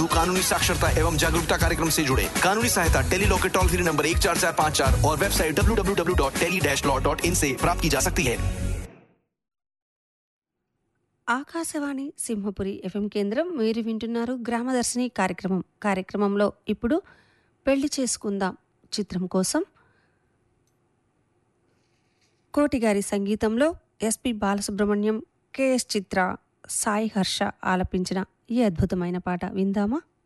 कानूनी साक्षरता एवं जागरूकता कार्यक्रम से जुड़े कानूनी सहायता टेली लॉ के टोल फ्री नंबर एक चार चार पाँच चार और वेबसाइट www.tele-law.in से प्राप्त की जा सकती है ఆకాశవాణి సింహపురి ఎఫ్ఎం కేంద్రం మీరు వింటున్నారు గ్రామదర్శిని కార్యక్రమం కార్యక్రమంలో ఇప్పుడు పెళ్లి చేసుకుందాం చిత్రం కోసం కోటిగారి సంగీతంలో ఎస్పి బాలసుబ్రహ్మణ్యం కెఎస్ చిత్ర సాయి హర్ష ఆలపించిన ఈ అద్భుతమైన పాట విందామా